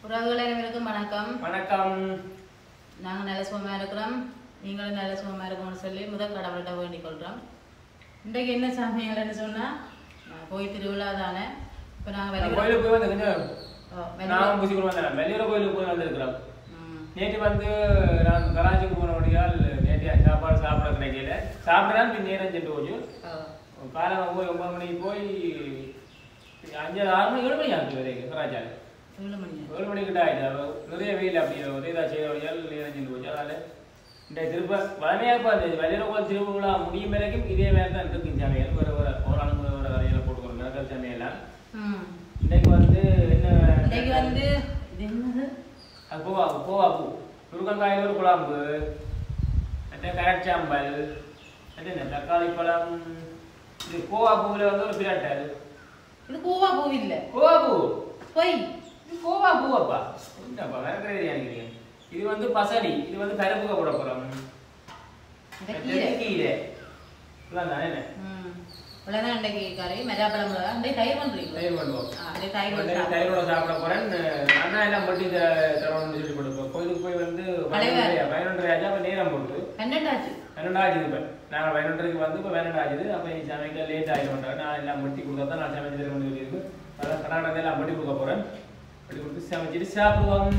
உறவுகள் அனைவருக்கும் வணக்கம் வணக்கம் நாங்கள் நல்ல சுகமாக இருக்கிறோம் நீங்களும் நல்ல சுகமாக இருக்கணும்னு சொல்லி முதல் கடவுள்கிட்ட வேண்டிக் கொள்கிறோம் இன்றைக்கு என்ன சமையல்னு சொன்னால் போய் திருவிழா தானே இப்போ நாங்கள் நான் வெளியூர் கோயிலுக்கு போய் வந்து கொஞ்சம் ஓ, வெளியூர் நான் பூசி கொண்டு வந்தேன் வெளியூர் கோயிலுக்கு போய் வந்திருக்கிறோம் ம். நேற்று வந்து நான் கராச்சிக்கு போனபடியால் நேற்று சாப்பாடு சாப்பிட கிடைக்கல சாப்பிட்றான் பின் நேரம் சென்று போச்சு ஓ, காலம் போய் ஒன்பது மணிக்கு போய் அஞ்சு ஆறு மணி ஏழு மணி ஆகுது வரைக்கும் கராச்சால ஏழு மணி ஏழு மணி கிட்ட ஆயிடுச்சு அப்ப நிறைய வெயில் அப்படி ஒரே இதாக செய்தபடியால் நேரம் சென்று போச்சு அதனால இந்த திருப்ப வளமையாக இப்போ அந்த வெளியூர் கோயில் திருவிழா முடியும் வரைக்கும் இதே மாதிரி தான் இருக்கு சமையல் ஒரு ஒரு ஒரு ஆளுங்க ஒரு வரையில போட்டுக்கணும் மிளகாய் சமையலாம் ம் இன்னைக்கு வந்து என்ன இன்றைக்கு வந்து இது என்னது அது போவா போவா பூ முருங்கங்காயில் ஒரு குழம்பு மற்ற கரச்சாம்பல் மற்ற என்ன தக்காளி பழம் இது கோவா பூவில் வந்து ஒரு பிரட்டல் இது பூவா பூ இல்லை கோவா பூ பொய் இது கோவா பூவாப்பா என்னப்பா வேற கிடையாது நினைக்கிறீங்க இது வந்து பசடி இது வந்து கருப்புக்க போட போகிறோம் இந்த கீரை கீரை இதெல்லாம் தானே என்ன ம் இவ்வளோதான் இன்றைக்கு கறி மெராப்பழம் இன்றைக்கு தயிர் பண்ணுறீங்களா தயிர் பண்ணுவோம் ஆ இன்றைக்கு தயிர் உடனே வந்து தயிரோட சாப்பிட போறேன் அண்ணா எல்லாம் பட்டி தரணும்னு சொல்லி கொடுப்போம் கோயிலுக்கு போய் வந்து பழைய- பதினொன்றரை ஆச்சு அப்போ நேரம் போடுது பன்னெண்டாச்சு பன்னெண்டாச்சுது இப்போ நாங்கள் பதினொன்றரைக்கு வந்து இப்போ பன்னெண்டாச்சுது அப்போ நீ சமைக்க லேட் ஆகிடும்ன்றாங்க நான் எல்லாம் மட்டி கொடுத்தா தான் நான் சமைச்சு தர முடியும் இருக்கு அதான் கர்நாடகா எல்லாம் மட்டி கொடுக்க போகிறேன் மட்டி கொடுத்து சமைச்சிட்டு சாப்பிடுவோம்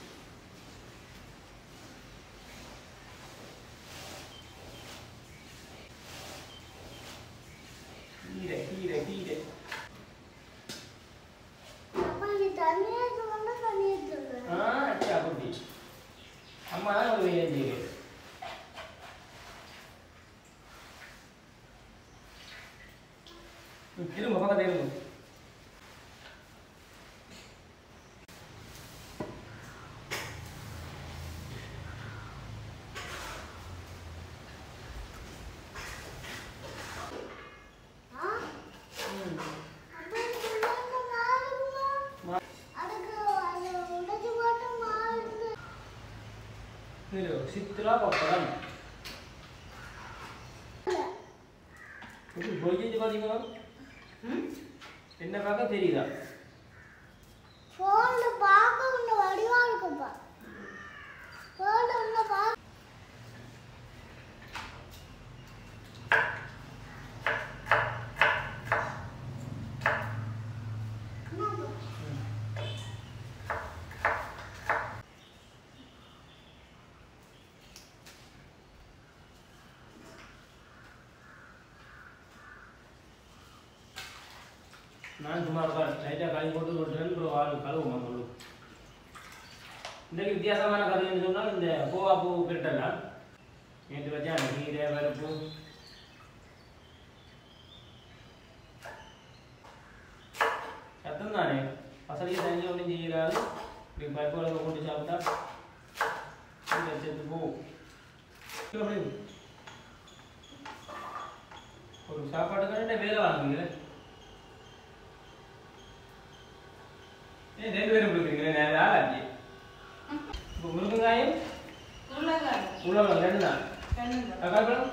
கீரை கீரை கீரை அப்பா நீ தனியா சொன்னா தனியா சொல்லு ஆ அச்சா குட்டி அம்மா தான் ஒரு வேலை செய்யுது ம், இருங்க பக்கத்துல இருங்க ஆ அப்பா நீ சொன்னா மாறுமா அதுக்கு அது உடைச்சு போட்டு மாறுது இது சித்ரா பப்படம் இது பொய்ச்சு பார்த்தீங்களா ம் என்ன பார்க்க தெரியுதா போன்ல பார்க்க உன்ன வடிவா இருக்குப்பா போன்ல உன்ன பார்க்க நான் சும்மா இருக்கேன் லைட்டாக கழுவி போட்டு விட்டுறேன் ஒரு ஆள் கழுவுமா சொல்லு இன்றைக்கு வித்தியாசமான கதைன்னு சொன்னால் இந்த பூவா பூ கிட்டலாம் நேற்று வச்சா கீரை பருப்பு சத்தம் தானே பசங்க தண்ணி ஒன்றும் செய்யலாது இப்படி பருப்பு அளவு கொண்டு சாப்பிட்டா இந்த செத்து போகும் அப்படி ஒரு சாப்பாட்டுக்கான வேலை வாங்குவீங்களே ஏன் ரெண்டு பேரும் கொடுக்குறீங்களே நேரம் ஆளாச்சு இப்போ முருங்கைக்காயும் உருளைக்கிழங்கு உருளைக்கிழங்கு ரெண்டு தான் ரெண்டு தக்காளி பழம்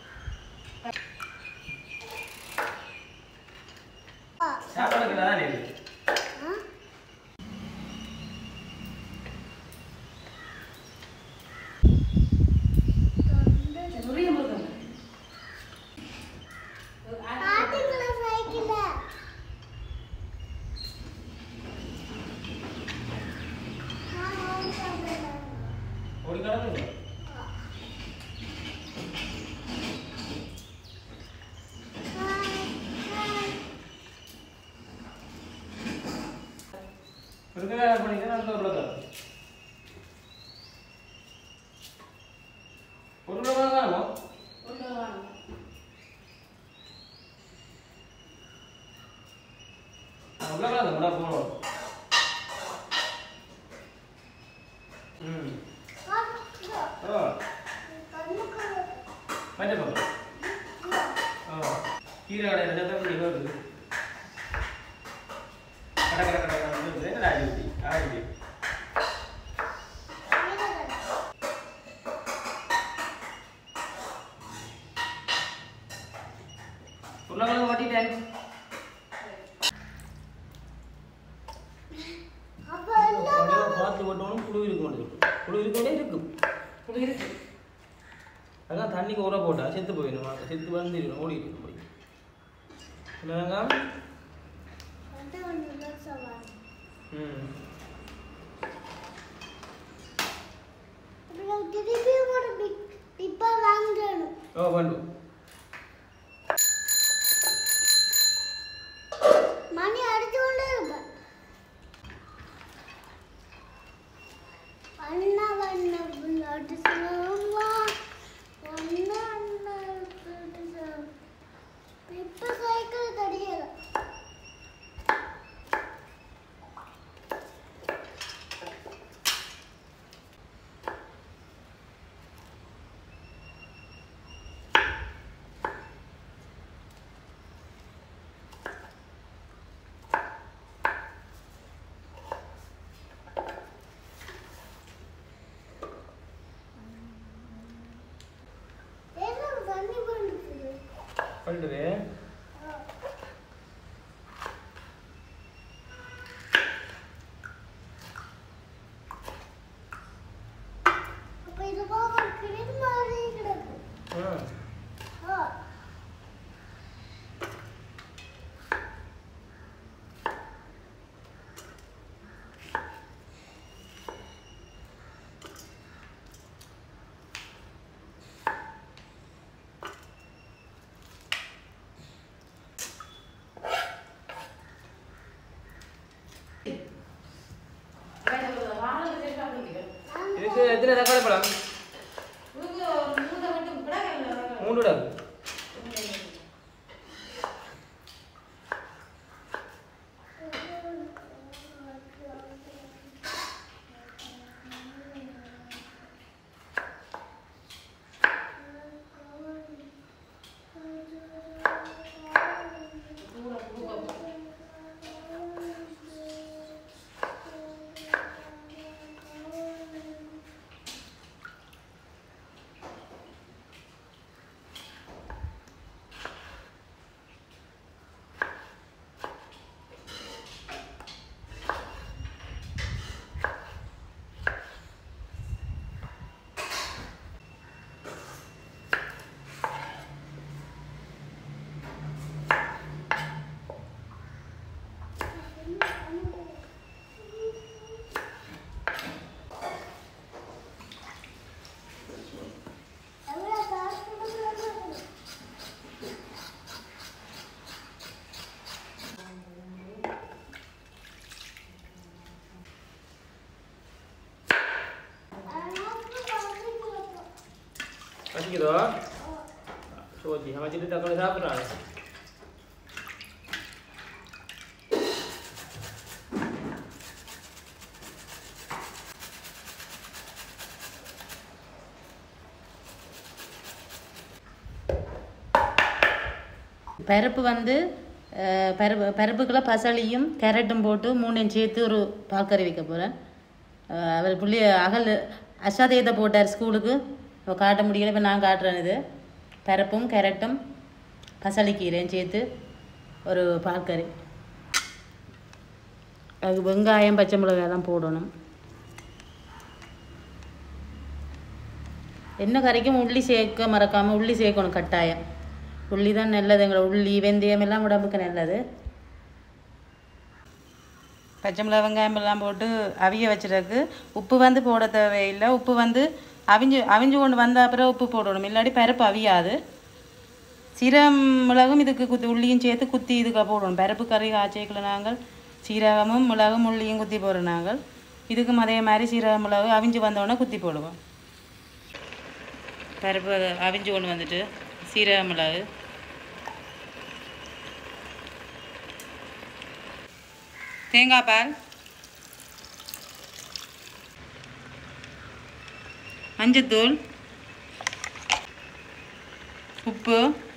சாப்பாடுக்கு தான் இருக்கு ஆ சுரிய முருகன் ஆட்டுக்குள்ள சைக்கிள் ஒரு கிழமை முருங்கைக்காய் பண்ணிக்கிறேன் அடுத்த உருளைக்கிழங்கு ஒரு உருளைக்கிழங்கு தானோ உருளைக்கிழங்கு முன்னாடி போகணும் ம் ஓ மஞ்சள் பக்கம் ஓ கீரை கடை ரெண்டு பேரும் இங்கே வருது கடை கடை கடை கடை வந்து என்ன ஆகிடுச்சு ஆகிடுச்சு உருளைக்கிழங்கு மாட்டிட்டேன் அப்ப என்ன புழு இருக்க முடியும் புழு இருக்கே இருக்கும் புளி இருக்கு அதான் தண்ணிக்கு உர போட்டா செத்து போயிடும் செத்து வந்துடும் ஓடிட்டு போய் என்னங்க வந்து ஒன்று தான் சவால் ம் அப்புறம் திருப்பி ஒரு பிக் இப்போ வாங்கணும் ஓ பண்ணு மணி அடிச்சு கொண்டே இருப்பேன் அண்ணா வண்ண விளையாட்டு சொல்லுவா ஒன்னா அண்ணா விளையாட்டு சொல்லுவா இப்ப சைக்கிள் தெரியல என்ன தண்ணி பண்ணுது பண்ணிட்டு அப்ப இது போக கிணறு மாதிரி கிடக்கு ஆ ஆ இதுக்கு எத்தனை தக்காளி பழம் மூணு விடாது எவ்வளவு காசு கொடுக்கணும் பசிக்குதோ சோச்சி சமைச்சிட்டு தக்காளி சாப்பிட்றாங்க பருப்பு வந்து அஹ், பருப்பு பருப்புக்குள்ள பசளியும் கேரட்டும் போட்டு மூணையும் சேர்த்து ஒரு பால்கறி வைக்க போகிறேன் அவர் புள்ளி அகல் அஷாதேயத்தை போட்டார் ஸ்கூலுக்கு இப்போ காட்ட முடியல இப்போ நான் காட்டுறேன் இது பருப்பும் கேரட்டும் பசளி கீரையும் சேர்த்து ஒரு பால்கறி அது வெங்காயம் பச்சை மிளகாய் தான் போடணும் என்ன கறிக்கும் உள்ளி சேர்க்க மறக்காமல் உள்ளி சேர்க்கணும் கட்டாயம் உள்ளி தான் நல்லது எங்களை உள்ளி வெந்தயம் எல்லாம் உடம்புக்கு நல்லது பச்சை மிளகா வெங்காயம் எல்லாம் போட்டு அவிய வச்சிருக்கு உப்பு வந்து போட தேவையில்லை உப்பு வந்து அவிஞ்சு அவிஞ்சு கொண்டு வந்த அப்புறம் உப்பு போடணும் இல்லாட்டி பருப்பு அவியாது சீரகம் மிளகும் இதுக்கு குத்தி உள்ளியும் சேர்த்து குத்தி இதுக்கு போடணும் பருப்பு கறி காய்ச்சிக்கல நாங்கள் சீரகமும் மிளகும் உள்ளியும் குத்தி போடுறோம் நாங்கள் இதுக்கும் அதே மாதிரி சீரக மிளகு அவிஞ்சு வந்தோடனே குத்தி போடுவோம் பருப்பு அவிஞ்சு கொண்டு வந்துட்டு சீரக மிளகு தேங்காய் பால் மஞ்சத்தூள் உப்பு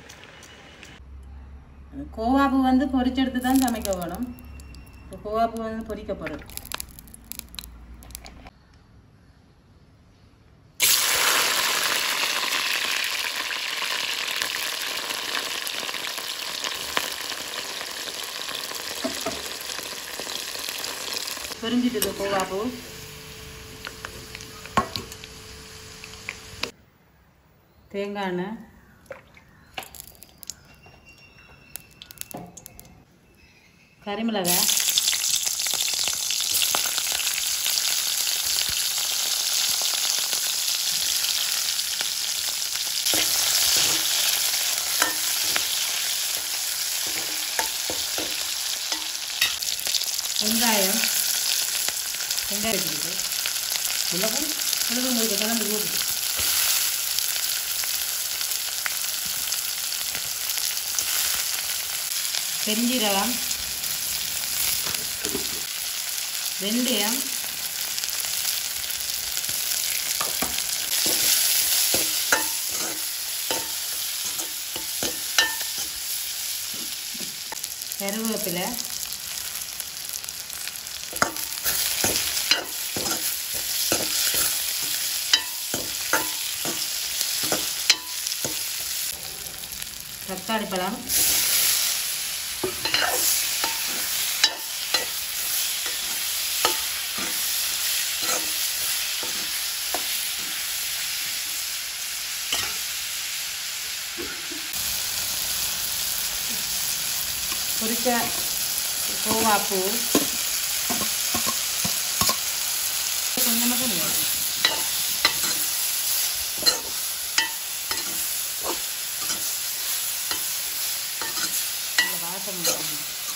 கோவாப்பு வந்து பொரிச்செடுத்து தான் சமைக்க வேணும் இப்போ கோவாப்பு வந்து பொரிக்கப்படுது பொரிஞ்சிட்டுது கோவாப்பு தேங்காய் எண்ணெய் கறிமிளகாய் வெங்காயம் வெங்காயம் இருக்குது உள்ள போய் உள்ள உங்களுக்கு கலந்து போட்டு பெருஞ்சீரகம் வெந்தயம் கருவேப்பிலை தக்காளி பழம் பொரிச்ச கோவாப்பூ கொஞ்சமாக தான் இதில் வாசம் வரும்.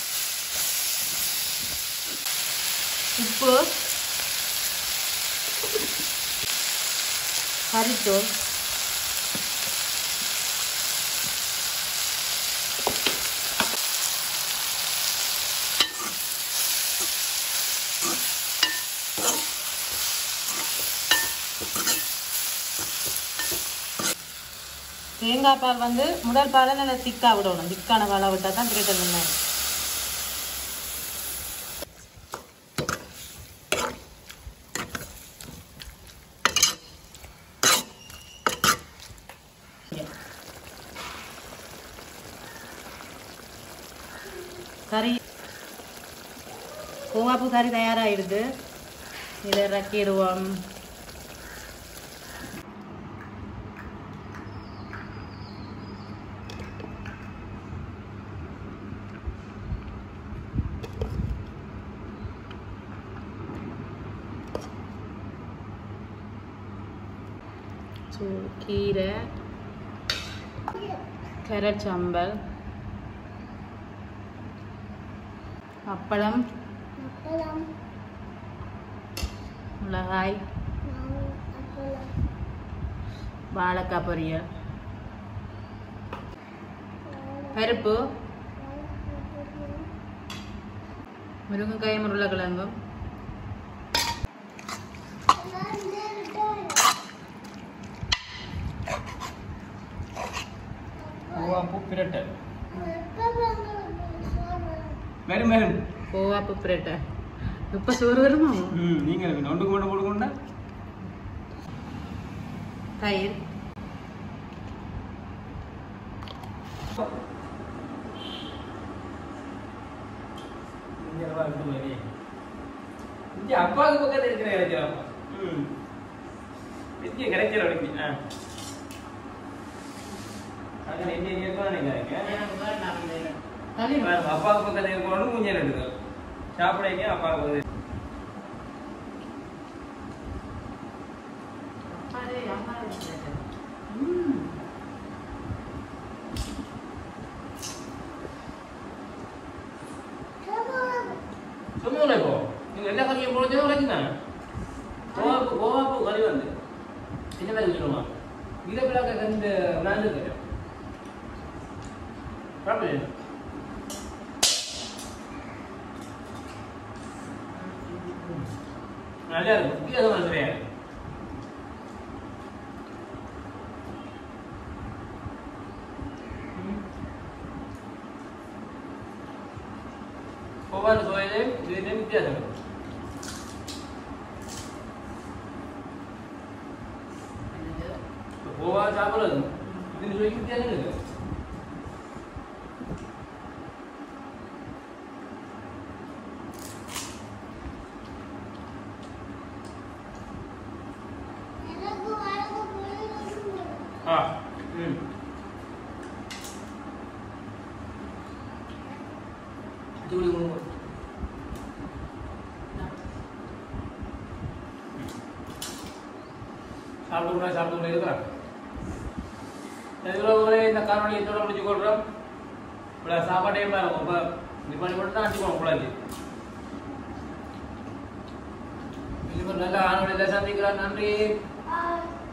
உப்பு கறித்தூள் தேங்காய் பால் வந்து முதல் பாலை நல்லா திக்காக விடணும் திக்கான பாலை விட்டால் தான் கிரேட்டர் நல்லா இருக்கும். கறி கோவாப்பு கறி தயாராகிடுது இதை இறக்கிடுவோம் சூ கீரை கேரட் சாம்பல் அப்பளம் அப்பளம் மிளகாய் நான் அப்பளம் வாழைக்காய் பொரியல் பருப்பு முருங்கைக்காய் உருளைக்கிழங்கும் பூவாப்பூ பிரட்டை வரும் வரும் கோவாப்பு பிரட்டை இப்போ சோறு வருமா ம் நீங்கள் ஒன்றுக்கு மட்டும் போட்டுக்கொண்டா தயிர் இங்க அப்பாவுக்கு பக்கத்துல இருக்கிற கிடைக்கிறோம் ம் இங்கே கிடைக்கிற வரைக்கும் ஆ அங்கே இங்கே இருக்கணும் நினைக்கிறேன் தண்ணி அப்பாவுக்கு பக்கத்துல இருக்கணும் மூஞ்சல் எடுக்கும் சாப்பிடைக்க அப்பாவுக்கு வந்து சும்மா இப்போ நீங்கள் எல்லா கறியும் போடுறதே உழைக்குங்க கோவாப்பு கோவாப்பு கறி வந்து என்ன மாதிரி சொல்லுமா இதை பிள்ளைங்க இந்த நாலு தெரியும் சாப்பிடு நல்லா இருக்கும் வித்தியாசமாக நிறையா ஒவ்வொரு சுவையிலையும் இதுலேயும் வித்தியாசம் இருக்கும் கோவா சாப்பிட்றது இது சுவைக்கு வித்தியாசம் இருக்கு எனக்கு வழக்கு போய் ஆ ம் ஜூலி கொடுங்க சாப்பிட்டு கூட சாப்பிட்டு கூட இருக்கிறான் எதுவுமே இந்த காணொலி இதோட முடிச்சு கொள்றோம் இவ்வளோ சாப்பாட்டே இருக்கும் இப்போ இது பண்ணி மட்டும் தான் அடிச்சுக்கணும் குழந்தை இனிமேல் நல்ல ஆணோட சந்திக்கிறேன் நன்றி ஆ